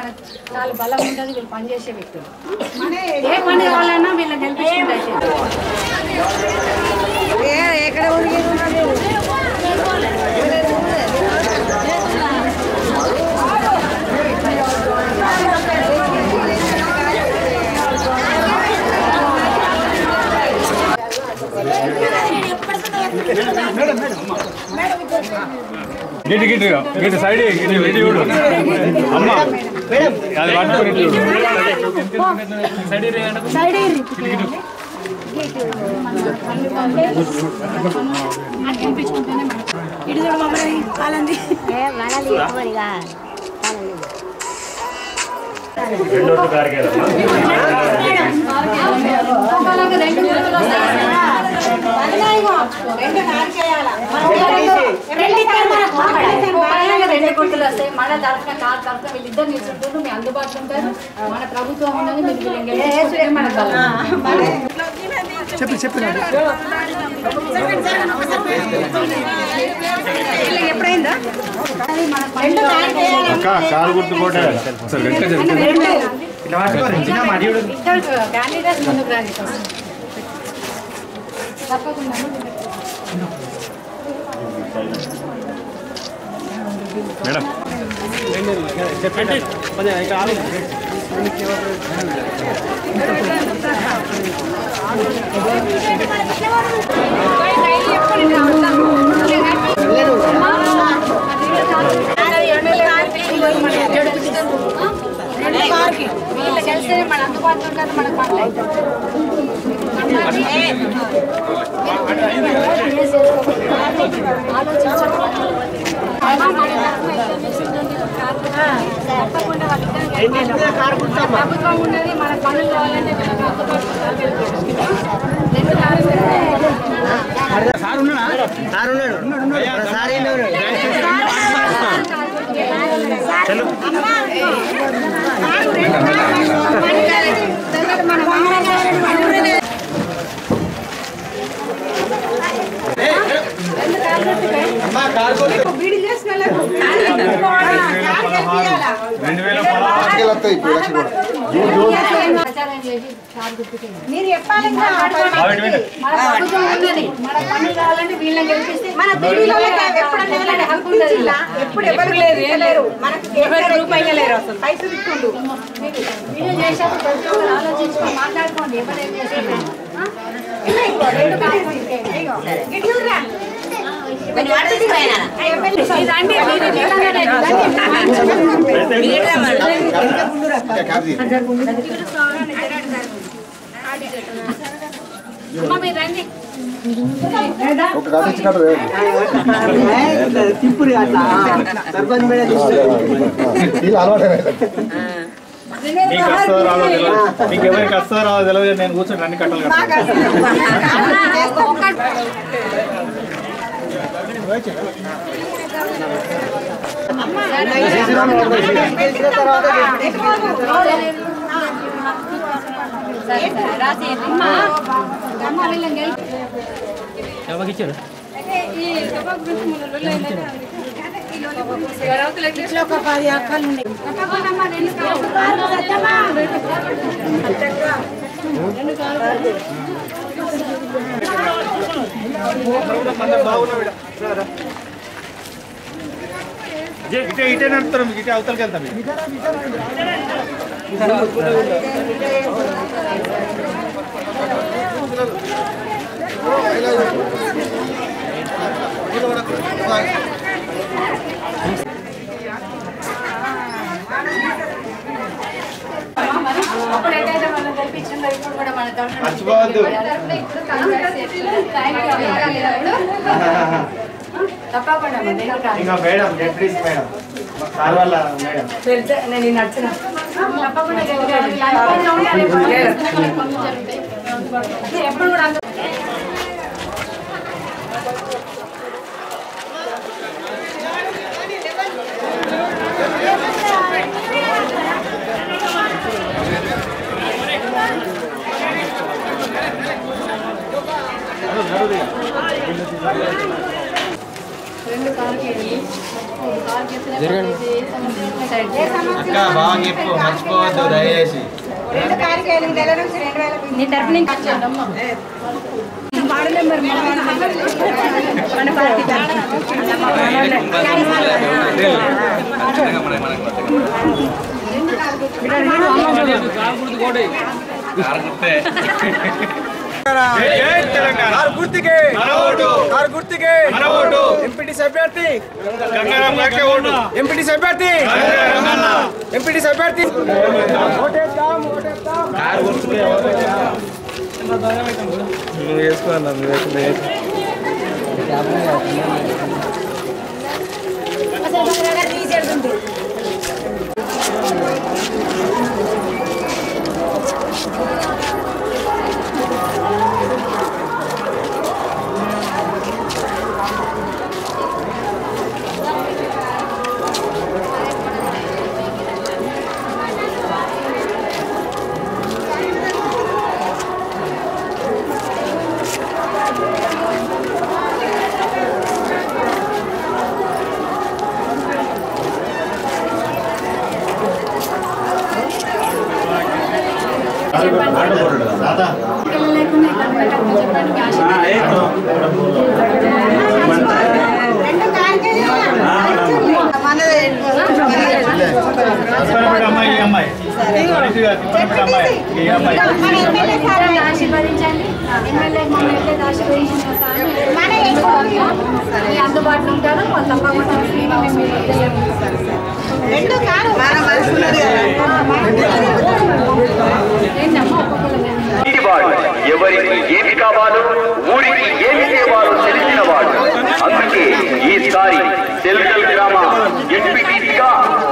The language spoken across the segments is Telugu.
మనకు చాలా బలం ఉంటుంది వీళ్ళు పనిచేసే వ్యక్తులు ఏ పని కావాలన్నా వీళ్ళని గెలిపించుకుంటే గిటి గిటి గిటి సైడ్ గిటి గిటి చూడు అమ్మ అది పట్టుకొని ఇటు చూడు. ఇటు చూడు మమ్మల్ని కాలంది రెండు గుర్తులు రెండు గుర్తులు వస్తాయి మన తరఫున కాదు తరఫున వీళ్ళిద్దరు నిల్చుంటారు మీ అందుబాటులో ఉంటారు మన ప్రభుత్వం ఉన్నది మీరు వీళ్ళని గెలిపించుకుంటే మన చెప్పి చెప్పిన ఎప్పుడైందా అక్క కాలు గుర్తు కూడా అసలు వెంట జరుగుతుంది ఇద్దరు క్యాండిడేట్స్ ముందుకు రండి తప్పకుండా మేడం వీళ్ళు కలిస్తే మన అందుబాటులో ఉంటారు మన పనులు ప్రభుత్వం ఉన్నది మన పనులు కావాలంటే మనకు అందుబాటులో రెండు సార్ ఉన్నాడా సార్ ఉన్నాడు సార్ ఏంటి రెండు వేల పదహారు ప్రచారం చేసి సార్ గుర్తుకెళ్ళి మీరు చెప్పాలి ఇంకా ఆవిడ విను. మన ప్రభుత్వం ఉన్నది మన పనులు కావాలంటే వీళ్ళని గెలిపిస్తే మన టీవీలో ఎప్పుడన్నా ఎవరైనా హక్కు ఉంటుందా? ఎప్పుడు ఎవరు లేదు లేరు మనకు ఎవరు రూపాయి లేరు అసలు పైసలు ఇస్తుండు వీళ్ళు చేసేప్పుడు ప్రతి ఒక్కరు ఆలోచించుకొని మాట్లాడుకోండి ఎవరేం చేస్తారు ఆ? రెండు కారణాలు ఉంటాయి. ఇగో. ఇటు చూడురా. ఇదండి, మీరు నిజంగానే అమ్మ, మీరు రండి ఒక గంట ఇచ్చినట్టు తిప్పుడు అట్లా సర్పంచ్ మేడం వీళ్ళు అలవాటు నీకు వస్తుందో రాదో తెలియదు నీకు ఎవరికి వస్తుందో రాదో తెలియదు నేను కూర్చొని అన్ని కట్టలు కట్టాలి గెలిచిన తర్వాత సరే, సరే, రాసి అమ్మ అమ్మ వీళ్ళని గెలిపి ఇట్లా ఒక పది అక్కలు ఉన్నాయి తప్పకుండా అమ్మ, రెండు కాళ్ళు. రెండు కాళ్ళు. ఇటే ఇటే నడుపుతారు మీకు ఇటే అవతలకి వెళ్తాం మీకు. అప్పుడు ఎట్లయితే మనం గెలిపించిందో ఇప్పుడు కూడా మన తరఫున మర్చిపోవద్దు. ఇప్పుడు కాంగ్రెస్ థ్యాంక్ యూ అమ్మగారు. తప్పకుండా అమ్మ, దేనికి కాదు. ఇంకా మేడం జడ్రీస్ మేడం సార్ వాళ్ళ మేడం నేను నచ్చిన తప్పకుండా గెలిచారు. అందుబాటులో ఉండాలి. ఎప్పుడు పనులు జరుగుతాయి. మీరు ఎప్పుడు కూడా అందు- రెండు కాలుకి వెళ్ళి కాలుకి ఎత్తినప్పుడు ఏ సమస్య అక్క బాగా చెప్పు మర్చిపోవద్దు దయచేసి రెండు కారికేలు నెల నుంచి రెండు వేల నీ తరపు నుంచి వచ్చాడమ్మా వార్డు నెంబర్ మన వార్డు నెంబర్ మన పార్టీ కారు గుర్తుకే కారు గుర్తుకే ఎంపీటీ అభ్యర్థి ఎంపీటీ అభ్యర్థి ఎంపీటీ అభ్యర్థి కారు గుర్తుకే నువ్వు వేసుకోవాలి నువ్వు వేసుకున్నా లేకుండా ఇక్కడ పెట్టకుండా చెప్పండి క్యాష్ రెండు కారికేలు మనది అమ్మాయి ఈ అమ్మాయి అమ్మాయి ఈ అమ్మాయి మన ఎమ్మెల్యే సార్ ఆశీర్వదించండి ఎమ్మెల్యే మమ్మల్ని ఆశీర్వదించిన సార్ మన మీ అందుబాటులో ఉంటారు వాళ్ళు తప్పకుండా ఫ్రీగా మేము మీకు తెలియజేస్తాం. రెండు కారు మన మనసు ఉన్నది ఏంటమ్మా ఒక్కొక్కరు వాడు ఎవరికి ఏమి కావాలో ఊరికి ఏమి తేవాలో తెలిసిన వాడు అందుకే ఈసారి సెల్కల్ గ్రామ ఎంపీటీసీగా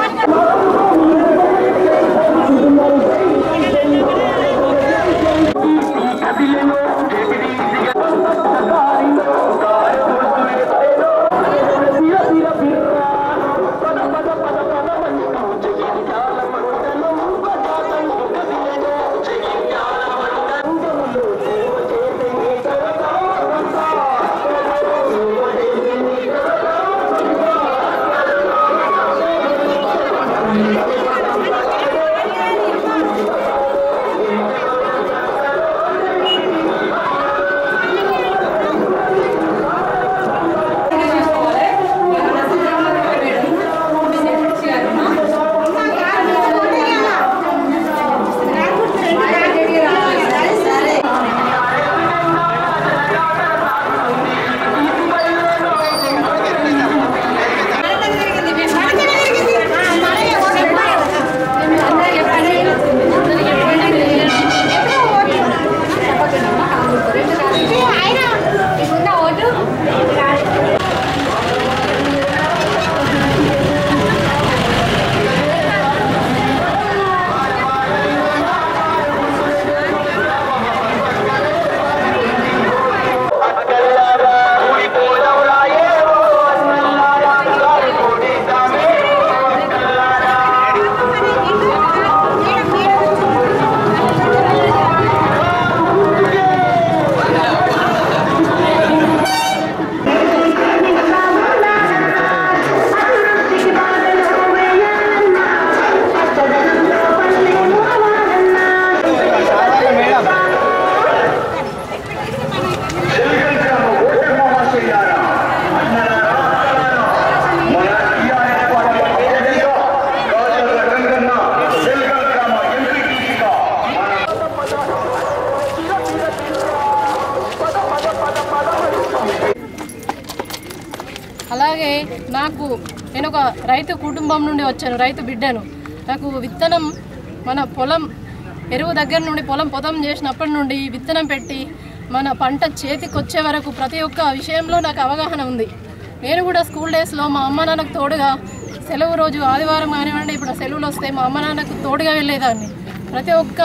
అలాగే నాకు నేను ఒక రైతు కుటుంబం నుండి వచ్చాను రైతు బిడ్డను నాకు విత్తనం మన పొలం ఎరువు దగ్గర నుండి పొలం పొదం చేసినప్పటి నుండి విత్తనం పెట్టి మన పంట చేతికి వచ్చే వరకు ప్రతి ఒక్క విషయంలో నాకు అవగాహన ఉంది నేను కూడా స్కూల్ డేస్లో మా అమ్మ నాన్నకు తోడుగా సెలవు రోజు ఆదివారం కానివ్వండి ఇప్పుడు సెలవులు వస్తే మా అమ్మ నాన్నకు తోడుగా వెళ్ళేదాన్ని ప్రతి ఒక్క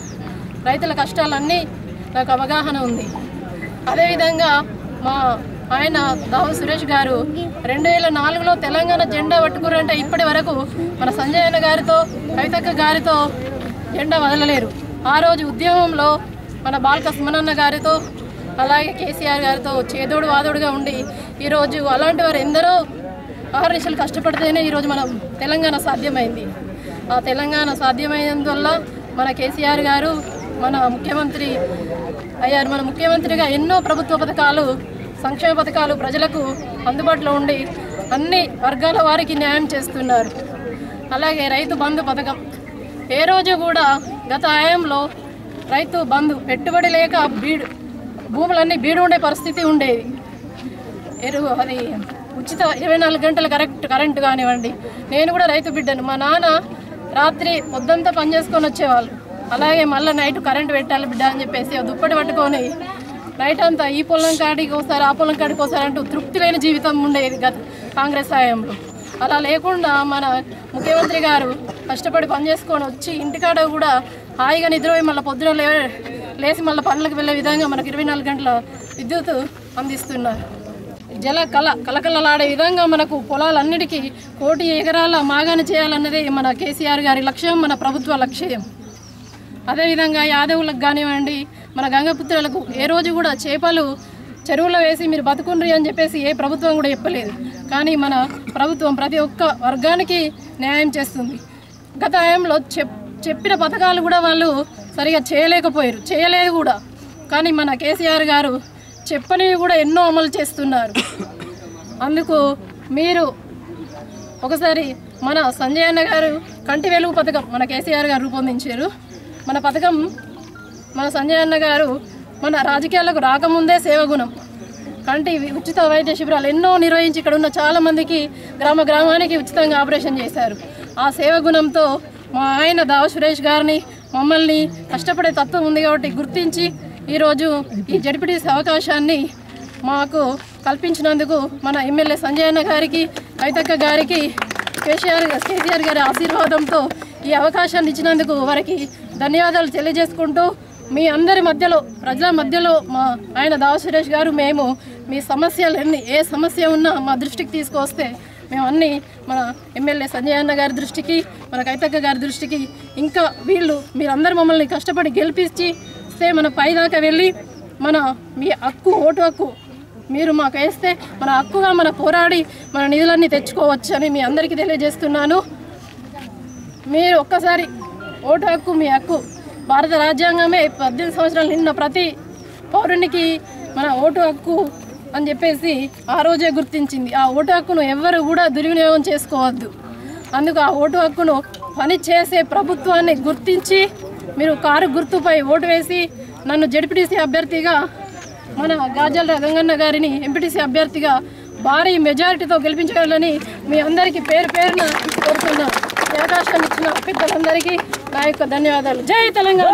రైతుల కష్టాలన్నీ నాకు అవగాహన ఉంది అదేవిధంగా మా ఆయన దావు సురేష్ గారు రెండు వేల నాలుగులో తెలంగాణ జెండా పట్టుకురంటే ఇప్పటి వరకు మన సంజయ్ అన్న గారితో కవితక్క గారితో జెండా వదలలేరు ఆ రోజు ఉద్యమంలో మన బాలక సుమనన్న గారితో అలాగే కేసీఆర్ గారితో చేదోడు వాదోడుగా ఉండి ఈరోజు అలాంటి వారు ఎందరో ఆహర్నిశలు కష్టపడితేనే ఈరోజు మనం తెలంగాణ సాధ్యమైంది ఆ తెలంగాణ సాధ్యమైనందువల్ల మన కేసీఆర్ గారు మన ముఖ్యమంత్రి అయ్యారు మన ముఖ్యమంత్రిగా ఎన్నో ప్రభుత్వ పథకాలు సంక్షేమ పథకాలు ప్రజలకు అందుబాటులో ఉండి అన్ని వర్గాల వారికి న్యాయం చేస్తున్నారు అలాగే రైతు బంధు పథకం ఏ రోజు కూడా గత హయాంలో రైతు బంధు పెట్టుబడి లేక బీడు భూములన్నీ బీడు ఉండే పరిస్థితి ఉండేది ఎరువు అది ఉచిత ఇరవై నాలుగు గంటల కరెక్ట్ కరెంటు కానివ్వండి నేను కూడా రైతు బిడ్డను మా నాన్న రాత్రి పొద్దంతా పని చేసుకొని వచ్చేవాళ్ళు అలాగే మళ్ళీ నైట్ కరెంటు పెట్టాలి బిడ్డ అని చెప్పేసి ఆ దుప్పటి పట్టుకొని నైట్ అంతా ఈ పొలం కాడికి ఒకసారి ఆ పొలం కాడికి ఒకసారి అంటూ తృప్తి లేని జీవితం ఉండేది గత కాంగ్రెస్ హయాంలో అలా లేకుండా మన ముఖ్యమంత్రి గారు కష్టపడి పని చేసుకొని వచ్చి ఇంటికాడ కూడా హాయిగా నిద్రపోయి మళ్ళీ పొద్దున లే లేచి మళ్ళీ పనులకు వెళ్ళే విధంగా మనకు ఇరవై నాలుగు గంటల విద్యుత్ అందిస్తున్నారు జల కళ కలకలలాడే విధంగా మనకు పొలాలన్నిటికీ కోటి ఎకరాల మాగాన చేయాలన్నదే మన కేసీఆర్ గారి లక్ష్యం మన ప్రభుత్వ లక్ష్యం అదేవిధంగా యాదవులకు కానివ్వండి మన గంగపుత్రులకు ఏ రోజు కూడా చేపలు చెరువులో వేసి మీరు బతుకుండ్రి అని చెప్పేసి ఏ ప్రభుత్వం కూడా చెప్పలేదు కానీ మన ప్రభుత్వం ప్రతి ఒక్క వర్గానికి న్యాయం చేస్తుంది గత హయాంలో చెప్ చెప్పిన పథకాలు కూడా వాళ్ళు సరిగా చేయలేకపోయారు చేయలేదు కూడా కానీ మన కేసీఆర్ గారు చెప్పనివి కూడా ఎన్నో అమలు చేస్తున్నారు అందుకు మీరు ఒకసారి మన సంజయ్ అన్న గారు కంటి వెలుగు పథకం మన కేసీఆర్ గారు రూపొందించారు మన పథకం మన సంజయ్ అన్న గారు మన రాజకీయాలకు రాకముందే సేవగుణం కంటి ఉచిత వైద్య శిబిరాలు ఎన్నో నిర్వహించి ఇక్కడ ఉన్న చాలా మందికి గ్రామ గ్రామానికి ఉచితంగా ఆపరేషన్ చేశారు ఆ సేవగుణంతో మా ఆయన దావ సురేష్ గారిని మమ్మల్ని కష్టపడే తత్వం ఉంది కాబట్టి గుర్తించి ఈరోజు ఈ జడిపిటీస్ అవకాశాన్ని మాకు కల్పించినందుకు మన ఎమ్మెల్యే సంజయ్ అన్న గారికి కవితక్క గారికి కేసీఆర్ కేసీఆర్ గారి ఆశీర్వాదంతో ఈ అవకాశాన్ని ఇచ్చినందుకు వారికి ధన్యవాదాలు తెలియజేసుకుంటూ మీ అందరి మధ్యలో ప్రజల మధ్యలో మా ఆయన దావ సురేష్ గారు మేము మీ సమస్యలు ఎన్ని ఏ సమస్య ఉన్నా మా దృష్టికి తీసుకొస్తే మేము అన్నీ మన ఎమ్మెల్యే సంజయ్ అన్న గారి దృష్టికి మన కైతక్క గారి దృష్టికి ఇంకా వీళ్ళు మీరందరూ మమ్మల్ని కష్టపడి గెలిపించి ఇస్తే మన పైదాకా వెళ్ళి మన మీ హక్కు ఓటు హక్కు మీరు మాకు వేస్తే మన హక్కుగా మన పోరాడి మన నిధులన్నీ తెచ్చుకోవచ్చు అని మీ అందరికీ తెలియజేస్తున్నాను మీరు ఒక్కసారి ఓటు హక్కు మీ హక్కు భారత రాజ్యాంగమే పద్దెనిమిది సంవత్సరాలు నిన్న ప్రతి పౌరునికి మన ఓటు హక్కు అని చెప్పేసి ఆ రోజే గుర్తించింది ఆ ఓటు హక్కును ఎవ్వరు కూడా దుర్వినియోగం చేసుకోవద్దు అందుకు ఆ ఓటు హక్కును పని చేసే ప్రభుత్వాన్ని గుర్తించి మీరు కారు గుర్తుపై ఓటు వేసి నన్ను జడ్పీటీసీ అభ్యర్థిగా మన గాజల గంగన్న గారిని ఎంపీటీసీ అభ్యర్థిగా భారీ మెజారిటీతో గెలిపించాలని మీ అందరికీ పేరు పేరున కోరుతున్నా ఈ అవకాశం ఇచ్చిన పెద్దలందరికీ నా యొక్క ధన్యవాదాలు జై తెలంగాణ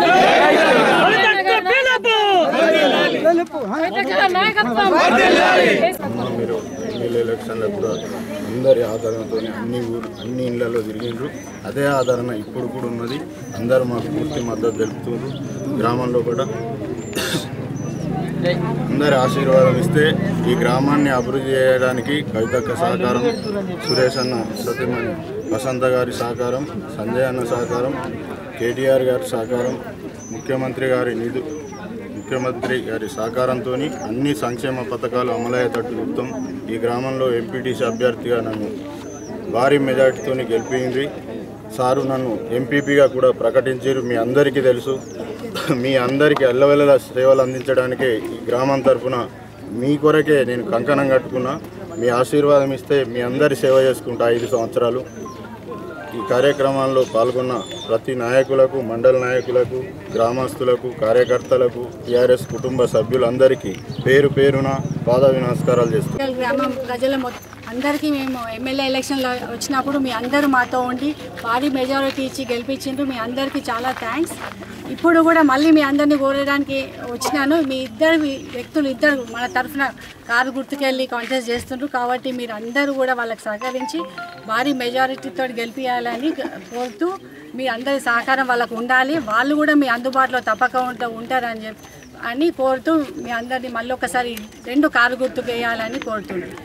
కవితక్క నాయకత్వం మీరు ఎమ్మెల్యే ఎలక్షన్లో కూడా అందరి ఆదరణతో అన్ని ఊరు అన్ని ఇళ్లలో తిరిగిండ్రు అదే ఆదరణ ఇప్పుడు కూడా ఉన్నది అందరూ మాకు పూర్తి మద్దతు తెలుపుతున్నారు గ్రామంలో కూడా అందరి ఆశీర్వాదం ఇస్తే ఈ గ్రామాన్ని అభివృద్ధి చేయడానికి కవితక్క సహకారం సురేష్ అన్న సత్యమణి వసంత గారి సహకారం సంజయ్ అన్న సహకారం కేటీఆర్ గారి సహకారం ముఖ్యమంత్రి గారి నిధు ముఖ్యమంత్రి గారి సహకారంతో అన్ని సంక్షేమ పథకాలు అమలయ్యేటట్టు చూద్దాం ఈ గ్రామంలో ఎంపీటీసీ అభ్యర్థిగా నన్ను భారీ మెజార్టీతో గెలిపింది సారు నన్ను ఎంపీపీగా కూడా ప్రకటించారు మీ అందరికీ తెలుసు మీ అందరికీ అల్లవెల్లల సేవలు అందించడానికే ఈ గ్రామం తరఫున మీ కొరకే నేను కంకణం కట్టుకున్నా మీ ఆశీర్వాదం ఇస్తే మీ అందరి సేవ చేసుకుంటా ఐదు సంవత్సరాలు ఈ కార్యక్రమాల్లో పాల్గొన్న ప్రతి నాయకులకు మండల నాయకులకు గ్రామస్తులకు కార్యకర్తలకు టీఆర్ఎస్ కుటుంబ సభ్యులందరికీ పేరు పేరున పాద నమస్కారాలు చేస్తున్నాను ఉప్పల్ గ్రామం ప్రజల మొత్తం అందరికీ మేము ఎమ్మెల్యే ఎలక్షన్లో వచ్చినప్పుడు మీ అందరూ మాతో ఉండి భారీ మెజారిటీ ఇచ్చి గెలిపించిండ్రు మీ అందరికీ చాలా థ్యాంక్స్ ఇప్పుడు కూడా మళ్ళీ మీ అందరినీ కోరడానికి వచ్చినాను మీ ఇద్దరు వ్యక్తులు ఇద్దరు మన తరఫున కారు గుర్తుకెళ్ళి కాంటెస్ట్ చేస్తుండ్రు కాబట్టి మీరు అందరూ కూడా వాళ్ళకి సహకరించి భారీ మెజారిటీతో గెలిపించాలని కోరుతూ మీ అందరి సహకారం వాళ్ళకు ఉండాలి వాళ్ళు కూడా మీ అందుబాటులో తప్పక ఉంట ఉంటారని చెప్పి అని కోరుతూ మీ అందరినీ మళ్ళీ ఒకసారి రెండు కారు గుర్తుకు వేయాలని కోరుతున్నాను